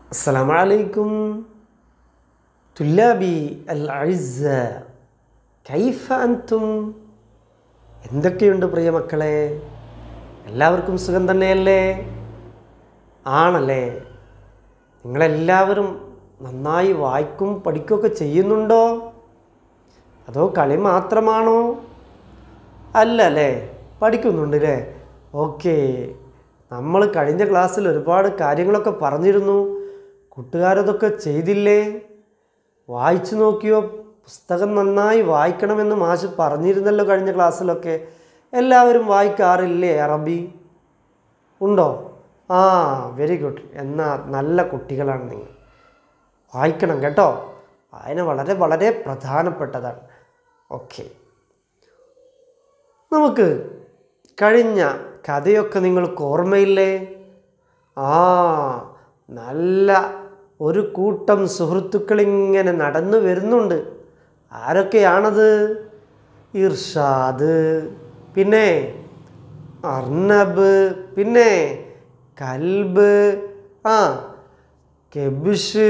السلام عليكم طلابي الأعزاء كيف أنتم എന്തൊക്കെയുണ്ട് പ്രിയ മക്കളെ എല്ലാവർക്കും സുഖം തന്നെയല്ലേ ആണല്ലേ നിങ്ങളെല്ലാവരും നന്നായി വായിക്കും പഠിക്കുകയൊക്കെ ചെയ്യുന്നുണ്ടോ അതോ കളി മാത്രമാണോ അല്ല അല്ലേ പഠിക്കുന്നുണ്ട് അല്ലേ ഓക്കെ നമ്മൾ കഴിഞ്ഞ ക്ലാസ്സിൽ ഒരുപാട് കാര്യങ്ങളൊക്കെ പറഞ്ഞിരുന്നു കൂട്ടുകാരതൊക്കെ ചെയ്തില്ലേ വായിച്ചു നോക്കിയോ പുസ്തകം നന്നായി വായിക്കണമെന്ന് മാഷ് പറഞ്ഞിരുന്നല്ലോ കഴിഞ്ഞ ക്ലാസ്സിലൊക്കെ എല്ലാവരും വായിക്കാറില്ലേ അറബി ഉണ്ടോ ആ വെരി ഗുഡ് എന്നാ നല്ല കുട്ടികളാണ് നിങ്ങൾ വായിക്കണം കേട്ടോ വായന വളരെ വളരെ പ്രധാനപ്പെട്ടതാണ് ഓക്കെ നമുക്ക് കഴിഞ്ഞ കഥയൊക്കെ നിങ്ങൾക്ക് ഓർമ്മയില്ലേ ആ നല്ല ഒരു കൂട്ടം സുഹൃത്തുക്കൾ ഇങ്ങനെ നടന്നു വരുന്നുണ്ട് ആരൊക്കെയാണത് ഇർഷാദ് പിന്നെ അർണബ് പിന്നെ കൽബ് ആ കെബിഷ്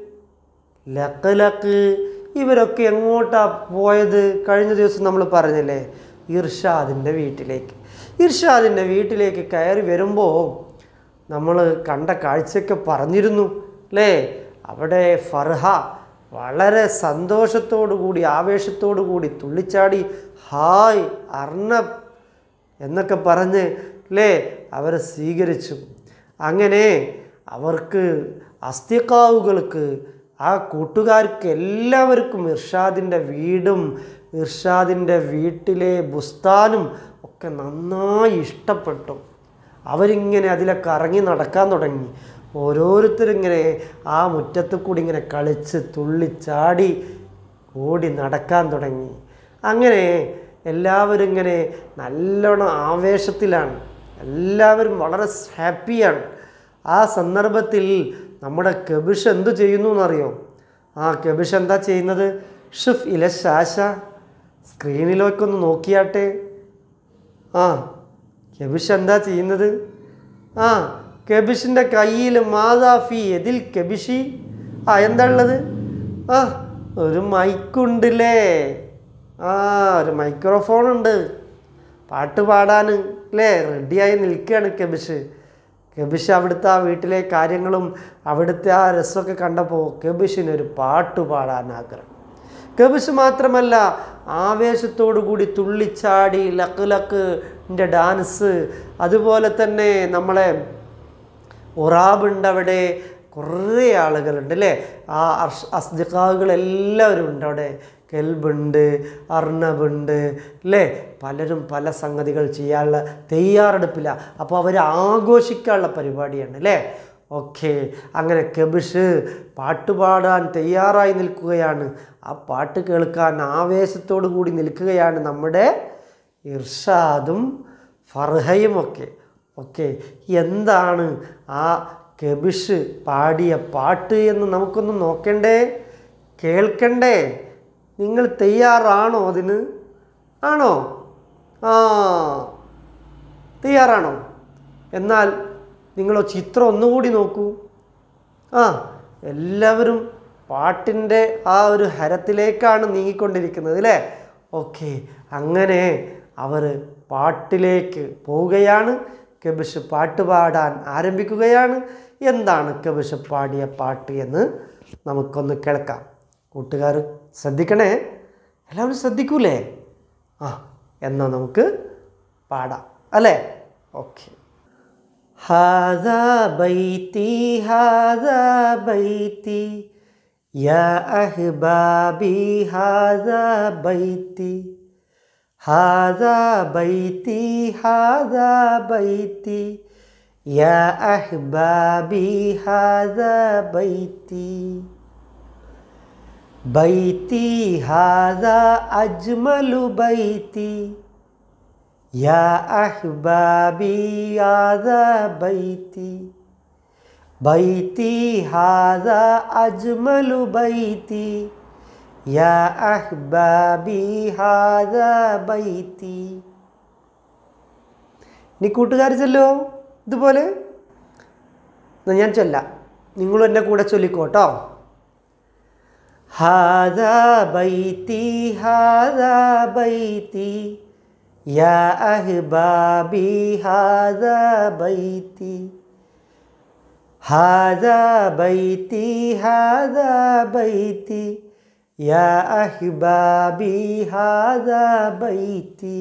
ലക്ക് ഇവരൊക്കെ എങ്ങോട്ടാ പോയത് കഴിഞ്ഞ ദിവസം നമ്മൾ പറഞ്ഞില്ലേ ഇർഷാദിൻ്റെ വീട്ടിലേക്ക് ഇർഷാദിൻ്റെ വീട്ടിലേക്ക് കയറി വരുമ്പോൾ നമ്മൾ കണ്ട കാഴ്ചയൊക്കെ പറഞ്ഞിരുന്നു അല്ലേ അവിടെ ഫർഹ വളരെ സന്തോഷത്തോടു കൂടി ആവേശത്തോടു കൂടി തുള്ളിച്ചാടി ഹായ് അർണബ് എന്നൊക്കെ പറഞ്ഞ് അല്ലേ അവരെ സ്വീകരിച്ചു അങ്ങനെ അവർക്ക് അസ്ഥിക്കാവുകൾക്ക് ആ കൂട്ടുകാർക്ക് എല്ലാവർക്കും ഇർഷാദിൻ്റെ വീടും ഇർഷാദിൻ്റെ വീട്ടിലെ ബുസ്താനും ഒക്കെ നന്നായി ഇഷ്ടപ്പെട്ടു അവരിങ്ങനെ അതിലൊക്കെ ഇറങ്ങി നടക്കാൻ തുടങ്ങി ഓരോരുത്തരിങ്ങനെ ആ മുറ്റത്ത് കൂടി ഇങ്ങനെ കളിച്ച് തുള്ളിച്ചാടി ഓടി നടക്കാൻ തുടങ്ങി അങ്ങനെ എല്ലാവരും ഇങ്ങനെ നല്ലോണം ആവേശത്തിലാണ് എല്ലാവരും വളരെ ഹാപ്പിയാണ് ആ സന്ദർഭത്തിൽ നമ്മുടെ കബിഷ് എന്തു ചെയ്യുന്നു എന്നറിയോ ആ കബിഷ് എന്താ ചെയ്യുന്നത് ഷിഫ് ഇല ശാശ സ്ക്രീനിലേക്കൊന്ന് നോക്കിയാട്ടെ ആ കെബിഷ് എന്താ ചെയ്യുന്നത് ആ കെബിഷിൻ്റെ കയ്യിൽ മാതാഫി എതിൽ കെബിഷി ആ എന്താ ഉള്ളത് ആ ഒരു മൈക്കുണ്ടല്ലേ ആ ഒരു മൈക്രോഫോൺ ഉണ്ട് പാട്ട് പാടാൻ അല്ലേ റെഡിയായി നിൽക്കുകയാണ് കെബിഷ് കെബിഷ് അവിടുത്തെ ആ വീട്ടിലെ കാര്യങ്ങളും അവിടുത്തെ ആ രസമൊക്കെ കണ്ടപ്പോൾ കെബിഷിന് ഒരു പാട്ട് പാടാൻ ആഗ്രഹം കബിഷ് മാത്രമല്ല ആവേശത്തോടു കൂടി തുള്ളിച്ചാടി ലക്ക് ലക്കിൻ്റെ ഡാൻസ് അതുപോലെ തന്നെ നമ്മളെ ഉറാബുണ്ട് അവിടെ കുറേ ആളുകളുണ്ട് അല്ലേ ആ അർഷ് അസ്ദിഖാവുകൾ എല്ലാവരും ഉണ്ട് അവിടെ കെൽബുണ്ട് അർണബുണ്ട് അല്ലേ പലരും പല സംഗതികൾ ചെയ്യാനുള്ള തയ്യാറെടുപ്പില്ല അപ്പോൾ അവർ ആഘോഷിക്കാനുള്ള പരിപാടിയാണ് അല്ലേ ഓക്കെ അങ്ങനെ കെബിഷ് പാട്ടുപാടാൻ തയ്യാറായി നിൽക്കുകയാണ് ആ പാട്ട് കേൾക്കാൻ ആവേശത്തോടു കൂടി നിൽക്കുകയാണ് നമ്മുടെ ഇർഷാദും ഫർഹയും ഒക്കെ ഓക്കെ എന്താണ് ആ കെബിഷ് പാടിയ പാട്ട് എന്ന് നമുക്കൊന്ന് നോക്കണ്ടേ കേൾക്കണ്ടേ നിങ്ങൾ തയ്യാറാണോ അതിന് ആണോ ആ തയ്യാറാണോ എന്നാൽ നിങ്ങൾ ചിത്രം ഒന്നുകൂടി നോക്കൂ ആ എല്ലാവരും പാട്ടിൻ്റെ ആ ഒരു ഹരത്തിലേക്കാണ് നീങ്ങിക്കൊണ്ടിരിക്കുന്നത് അല്ലേ ഓക്കെ അങ്ങനെ അവർ പാട്ടിലേക്ക് പോവുകയാണ് കബിഷ് പാട്ട് പാടാൻ ആരംഭിക്കുകയാണ് എന്താണ് കബിഷ് പാടിയ പാട്ട് എന്ന് നമുക്കൊന്ന് കേൾക്കാം കൂട്ടുകാർ ശ്രദ്ധിക്കണേ എല്ലാവരും ശ്രദ്ധിക്കൂലേ ആ എന്നാൽ നമുക്ക് പാടാം അല്ലേ ഓക്കെ هذا بيتي هذا بيتي يا أحبابي هذا بيتي هذا بيتي هذا بيتي يا أحبابي هذا بيتي بيتي هذا أجمل بيتي يا أحبابي هذا بيتي بيتي هذا أجمل بيتي يا أحبابي هذا بيتي ഇനി കൂട്ടുകാർ ചെല്ലോ ഇതുപോലെ എന്നാ ഞാൻ ചൊല്ലാം നിങ്ങൾ എൻ്റെ കൂടെ ചൊല്ലിക്കോട്ടോ ഹാദ ബൈത്തി ഹാദ ബൈത്തി യാ അഹ്ബാബി ഹാദ ബൈത്തി ഹാദ ബൈത്തി ഹാദ ബൈത്തി യാ അഹ്ബാബി ഹാദ ബൈത്തി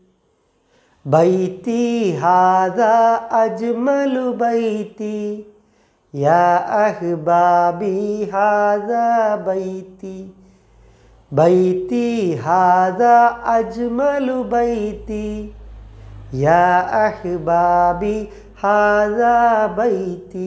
ബൈത്തി ഹാദ അജ്മലു ബൈത്തി യാ അഹ്ബാബി ഹാദ ബൈത്തി ബൈത്തി ഹാദ അജ്മലു ബൈത്തി യാ അഹ്ബാബി ഹാദ ബൈത്തി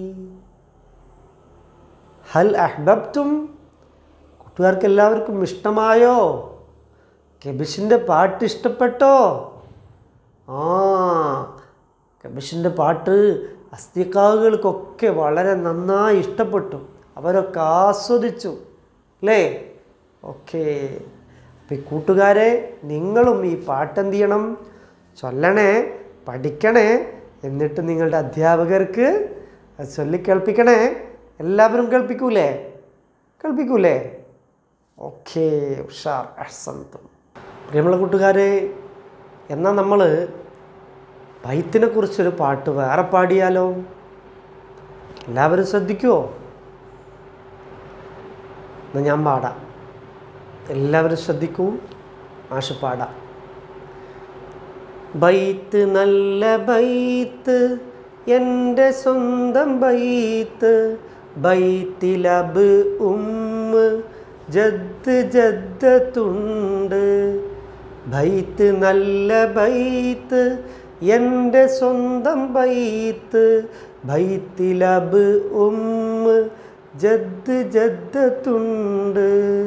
ഹൽ അഹ്ബബ്തും കൂട്ടുകാർക്ക് എല്ലാവർക്കും ഇഷ്ടമായോ കെബിഷിൻ്റെ പാട്ട് ഇഷ്ടപ്പെട്ടോ ആ കെബിഷിൻ്റെ പാട്ട് അസ്ഥിക്കാവുകൾക്കൊക്കെ വളരെ നന്നായി ഇഷ്ടപ്പെട്ടു അവരൊക്കെ ആസ്വദിച്ചു അല്ലേ ഓക്കെ അപ്പം ഈ കൂട്ടുകാരെ നിങ്ങളും ഈ പാട്ട് എന്ത് ചെയ്യണം ചൊല്ലണേ പഠിക്കണേ എന്നിട്ട് നിങ്ങളുടെ അധ്യാപകർക്ക് അത് ചൊല്ലിക്കേൾപ്പിക്കണേ എല്ലാവരും കേൾപ്പിക്കൂലേ കേൾപ്പിക്കൂലേ ഓക്കെ ഉഷാർ അഹ്സന്തും പ്രിയമുള്ള കൂട്ടുകാരെ എന്നാൽ നമ്മൾ ബൈത്തിനെ കുറിച്ചൊരു പാട്ട് വേറെ പാടിയാലോ എല്ലാവരും ശ്രദ്ധിക്കുമോ എന്നാൽ ഞാൻ പാടാം എല്ലാവരും ശ്രദ്ധിക്കൂ മാഷ് പാടാം ബൈത്ത് നല്ല ബൈത്ത് എൻ്റെ സ്വന്തം ബൈത്ത് ബൈത്തിലബ് ഉമ്മ് ജദ് ജദ്ദത്തുണ്ട് ബൈത്ത് നല്ല ബൈത്ത് എൻ്റെ സ്വന്തം ബൈത്ത് ബൈത്തിലബ് ഉമ്മ് ജദ് ജദ്ദത്തുണ്ട്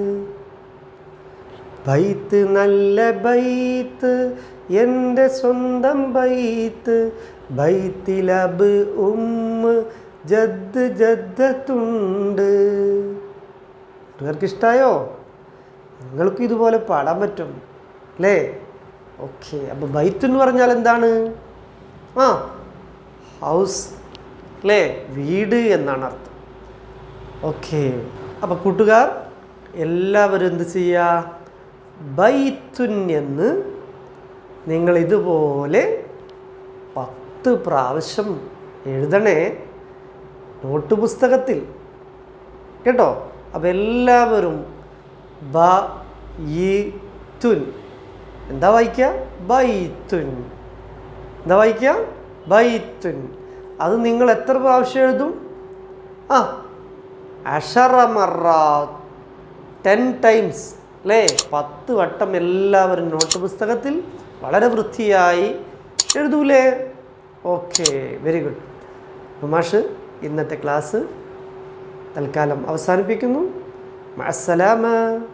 ബൈത്ത് നല്ല ബൈത്ത് എൻ്റെ സ്വന്തം ബൈത്ത് ബൈത്തിലബ് ഉമ്മ് ജദ് ജദ്ദത്തുണ്ട് കൂട്ടുകാർക്ക് ഇഷ്ടമായോ നിങ്ങൾക്ക് ഇതുപോലെ പാടാൻ പറ്റും അല്ലേ ഓക്കെ അപ്പോൾ ബൈത്ത് എന്ന് പറഞ്ഞാൽ എന്താണ് ആ ഹൗസ് അല്ലേ വീട് എന്നാണ് അർത്ഥം ഓക്കെ അപ്പോൾ കൂട്ടുകാർ എല്ലാവരും എന്ത് ചെയ്യുക ബൈത്തുൻ എന്ന് നിങ്ങൾ ഇതുപോലെ പത്ത് പ്രാവശ്യം എഴുതണേ നോട്ട് പുസ്തകത്തിൽ കേട്ടോ അപ്പോൾ എല്ലാവരും ബ ഈ തുൻ എന്താ വായിക്കുക ബൈത്തുൻ എന്താ വായിക്കുക ബൈത്തുൻ അത് നിങ്ങൾ എത്ര പ്രാവശ്യം എഴുതും ആ അഷറ മറാത്ത് ടെൻ ടൈംസ് അല്ലേ പത്ത് വട്ടം എല്ലാവരും നോട്ട് പുസ്തകത്തിൽ വളരെ വൃത്തിയായി എഴുതൂലേ ഓക്കെ വെരി ഗുഡ് മാഷ് ഇന്നത്തെ ക്ലാസ് തൽക്കാലം അവസാനിപ്പിക്കുന്നു അസ്സലാമ